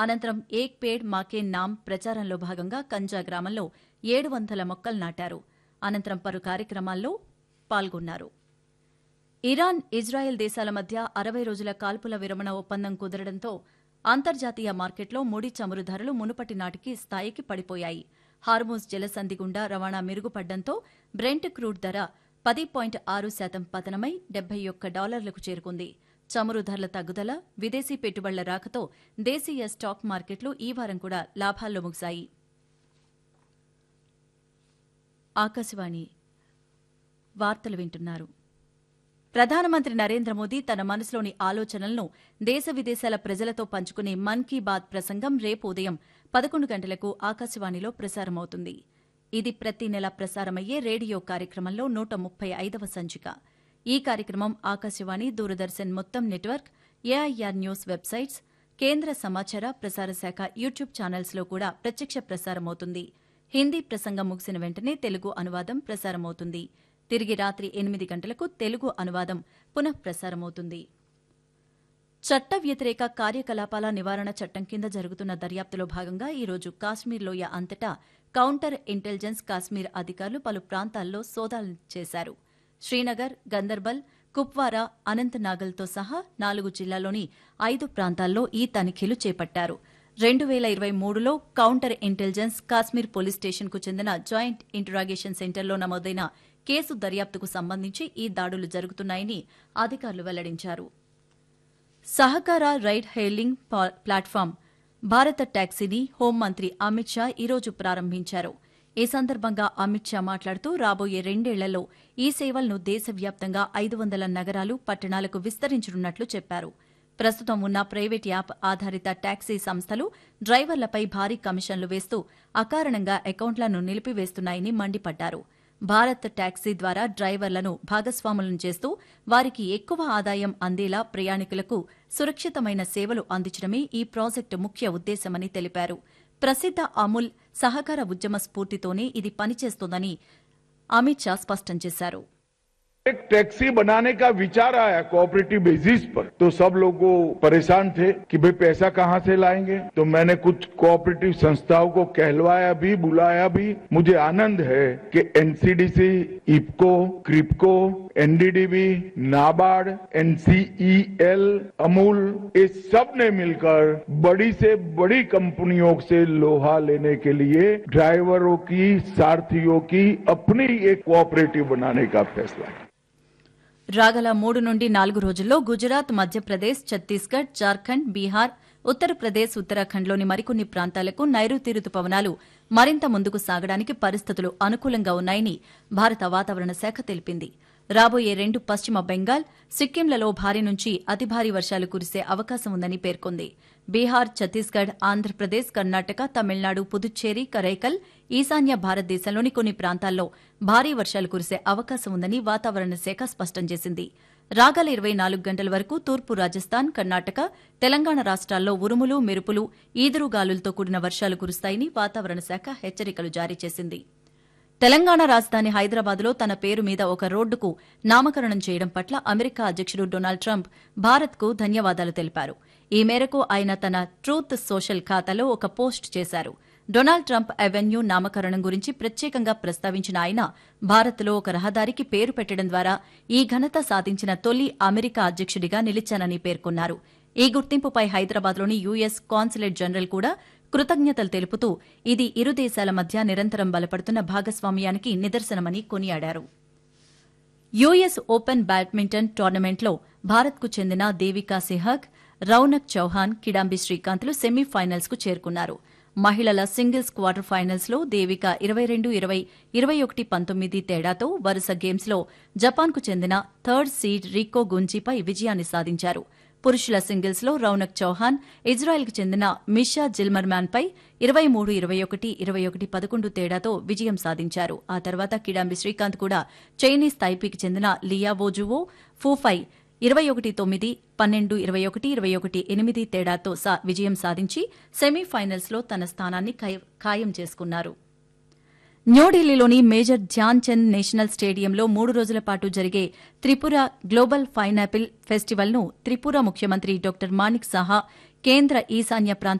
అనంతరం ఏక్ పేడ్ మాకే నామ్ ప్రచారంలో భాగంగా కంజా గ్రామంలో ఏడు వందల మొక్కలు నాటారు అనంతరం పలు కార్యక్రమాల్లో పాల్గొన్నారు ఇరాన్ ఇజ్రాయెల్ దేశాల మధ్య అరవై రోజుల కాల్పుల విరమణ ఒప్పందం కుదరడంతో అంతర్జాతీయ మార్కెట్లో ముడి చమురు ధరలు మునుపటి నాటికి స్థాయికి పడిపోయాయి హార్మోజ్ జలసంధి గుండా రవాణా మెరుగుపడ్డంతో బ్రెంట్ క్రూడ్ ధర పది పాయింట్ ఆరు శాతం పతనమై డెబ్బై ఒక్క డాలర్లకు చేరుకుంది చమురు ధరల తగ్గుదల విదేశీ పెట్టుబడుల రాకతో దేశీయ స్టాక్ మార్కెట్లు ఈ వారం కూడా లాభాల్లో ముగిశాయి ఆకాశవాణి వార్తలు వింటున్నారు ప్రధానమంత్రి నరేంద్ర మోదీ తన మనసులోని ఆలోచనలను దేశ విదేశాల ప్రజలతో పంచుకునే మన్ కీ బాత్ ప్రసంగం రేపు ఉదయం పదకొండు గంటలకు ఆకాశవాణిలో ప్రసారమవుతుంది ఇది ప్రతి నెల ప్రసారమయ్యే రేడియో కార్యక్రమంలో నూట ముప్పై ఐదవ సంచిక ఈ కార్యక్రమం ఆకాశవాణి దూరదర్శన్ మొత్తం నెట్వర్క్ ఏఐఆర్ న్యూస్ వెబ్సైట్స్ కేంద్ర సమాచార ప్రసార శాఖ యూట్యూబ్ ఛానల్స్లో కూడా ప్రత్యక్ష ప్రసారమవుతుంది హిందీ ప్రసంగం ముగిసిన వెంటనే తెలుగు అనువాదం ప్రసారమవుతుంది తిరిగి రాత్రి ఎనిమిది గంటలకు తెలుగు అనువాదం పునః ప్రసారమవుతుంది చట్ట వ్యతిరేక కార్యకలాపాల నివారణ చట్టం కింద జరుగుతున్న దర్యాప్తులో భాగంగా ఈ రోజు కాశ్మీర్ లోయ అంతటా కౌంటర్ ఇంటెలిజెన్స్ కాశ్మీర్ అధికారులు పలు ప్రాంతాల్లో సోదాలు చేశారు శ్రీనగర్ గందర్బల్ కుప్వారా అనంతనాగల్తో సహా నాలుగు జిల్లాల్లోని ఐదు ప్రాంతాల్లో ఈ తనిఖీలు చేపట్టారు రెండు వేల ఇరవై మూడులో కౌంటర్ ఇంటెలిజెన్స్ కాశ్మీర్ పోలీస్ స్టేషన్కు చెందిన జాయింట్ ఇంటరాగేషన్ సెంటర్లో నమోదైన కేసు దర్యాప్తుకు సంబంధించి ఈ దాడులు జరుగుతున్నాయని అధికారులు వెల్లడించారు సహకార రైడ్ హెయిలింగ్ పా- ప్లాట్ఫామ్ భారత ట్యాక్సీని హోంమంత్రి అమిత్ షా ఈరోజు ప్రారంభించారు ఈ సందర్భంగా అమిత్ షా మాట్లాడుతూ రాబోయే రెండేళ్లలో ఈ సేవలను దేశవ్యాప్తంగా ఐదు వందల నగరాలు పట్టణాలకు విస్తరించనున్నట్లు చెప్పారు ప్రస్తుతం ఉన్న ప్రైవేట్ యాప్ ఆధారిత టాక్సీ సంస్థలు డ్రైవర్లపై భారీ కమిషన్లు వేస్తూ అకారణంగా అకౌంట్లను నిలిపివేస్తున్నాయని మండిపడ్డారు భారత్ టాక్సీ ద్వారా డ్రైవర్లను భాగస్వాములను చేస్తూ వారికి ఎక్కువ ఆదాయం అందేలా ప్రయాణికులకు సురక్షితమైన సేవలు అందించడమే ఈ ప్రాజెక్టు ముఖ్య ఉద్దేశమని తెలిపారు ప్రసిద్ధ అమూల్ సహకార ఉద్యమ స్ఫూర్తితోనే ఇది పనిచేస్తోందని అమిత్ షా స్పష్టం చేశారు एक टैक्सी बनाने का विचार आया कोऑपरेटिव बेसिस पर तो सब लोग परेशान थे कि भाई पैसा कहां से लाएंगे तो मैंने कुछ कोऑपरेटिव संस्थाओं को कहलवाया भी बुलाया भी मुझे आनंद है कि NCDC IFFCO KRIBHCO NDDB NABARD NCEL Amul ये सब ने मिलकर बड़ी से बड़ी कंपनियों से लोहा लेने के लिए ड्राइवरों की सारथियों की अपनी एक कोऑपरेटिव बनाने का फैसला किया రాగల మూడు నుండి నాలుగు రోజుల్లో గుజరాత్ మధ్యప్రదేశ్ ఛత్తీస్గఢ్ జార్ఖండ్ బీహార్ ఉత్తరప్రదేశ్ ఉత్తరాఖండ్లోని మరికొన్ని ప్రాంతాలకు నైరుతి రుతుపవనాలు మరింత ముందుకు సాగడానికి పరిస్థితులు అనుకూలంగా ఉన్నాయని భారత వాతావరణ శాఖ తెలిపింది రాబోయే రెండు పశ్చిమ బెంగాల్ సిక్కింలలో భారీ నుంచి అతి భారీ వర్షాలు కురిసే అవకాశం ఉందని పేర్కొంది బీహార్ ఛత్తీస్గఢ్ ఆంధ్రప్రదేశ్ కర్ణాటక తమిళనాడు పుదుచ్చేరి కరైకల్ ఈశాన్య భారతదేశంలోని కొన్ని ప్రాంతాల్లో భారీ వర్షాలు కురిసే అవకాశం ఉందని వాతావరణ శాఖ స్పష్టం చేసింది రాగల ఇరవై నాలుగు గంటల వరకు తూర్పు రాజస్థాన్ కర్ణాటక తెలంగాణ రాష్ట్రాల్లో ఉరుములు మెరుపులు ఈదురుగాలులతో కూడిన వర్షాలు కురుస్తాయని వాతావరణ శాఖ హెచ్చరికలు జారీ చేసింది తెలంగాణ రాజధాని హైదరాబాద్లో తన పేరు మీద ఒక రోడ్డుకు నామకరణం చేయడం పట్ల అమెరికా అధ్యకుడు డొనాల్డ్ ట్రంప్ భారత్కు ధన్యవాదాలు తెలిపారు ఈ మేరకు ఆయన తన ట్రూత్ సోషల్ ఖాతాలో ఒక పోస్ట్ చేశారు డొనాల్డ్ ట్రంప్ అవెన్యూ నామకరణం గురించి ప్రత్యేకంగా ప్రస్తావించిన ఆయన భారత్లో ఒక రహదారికి పేరు పెట్టడం ద్వారా ఈ ఘనత సాధించిన తొలి అమెరికా అధ్యక్షుడిగా నిలిచానని పేర్కొన్నారు ఈ గుర్తింపుపై హైదరాబాద్లోని యూఎస్ కాన్సులేట్ జనరల్ కూడా కృతజ్ఞతలు తెలుపుతూ ఇది ఇరు దేశాల మధ్య నిరంతరం బలపడుతున్న భాగస్వామ్యానికి నిదర్శనమని కొనియాడారు యూఎస్ ఓపెన్ బ్యాడ్మింటన్ టోర్నమెంట్లో భారత్కు చెందిన దేవికా సెహగ్ రౌనక్ చౌహాన్ కిడాంబి శ్రీకాంత్లు సెమీఫైనల్స్ కు చేరుకున్నారు మహిళల సింగిల్స్ క్వార్టర్ ఫైనల్స్ లో దేవిక ఇరవై రెండు ఇరవై ఇరవై ఒకటి పంతొమ్మిది తేడాతో వరుస గేమ్స్ లో జపాన్కు చెందిన థర్డ్ సీడ్ రికో గుంజీపై విజయాన్ని సాధించారు పురుషుల సింగిల్స్ లో రౌనక్ చౌహాన్ ఇజ్రాయెల్కు చెందిన మిషా జిల్మర్మ్యాన్ పై ఇరవై మూడు ఇరవై ఒకటి ఇరవై ఒకటి పదకొండు తేడాతో విజయం సాధించారు ఆ తర్వాత కిడాంబి శ్రీకాంత్ కూడా చైనీస్ తైపీకి చెందిన లియా వోజువో ఫూఫై ఇరవై ఒకటి తొమ్మిది పన్నెండు ఇరవై ఒకటి ఇరవై ఒకటి ఎనిమిది తేడాతో సా- విజయం సాధించి సెమీఫైనల్స్ లో తన స్థానాన్ని ఖాయ- ఖాయం చేసుకున్నారు న్యూఢిల్లీలోని మేజర్ ధ్యాన్ చంద్ నేషనల్ స్టేడియంలో మూడు రోజుల పాటు జరిగే త్రిపుర గ్లోబల్ పైనాపిల్ ఫెస్టివల్ను త్రిపుర ముఖ్యమంత్రి డాక్టర్ మాణిక్ సహా కేంద్ర ఈశాన్య ప్రాంత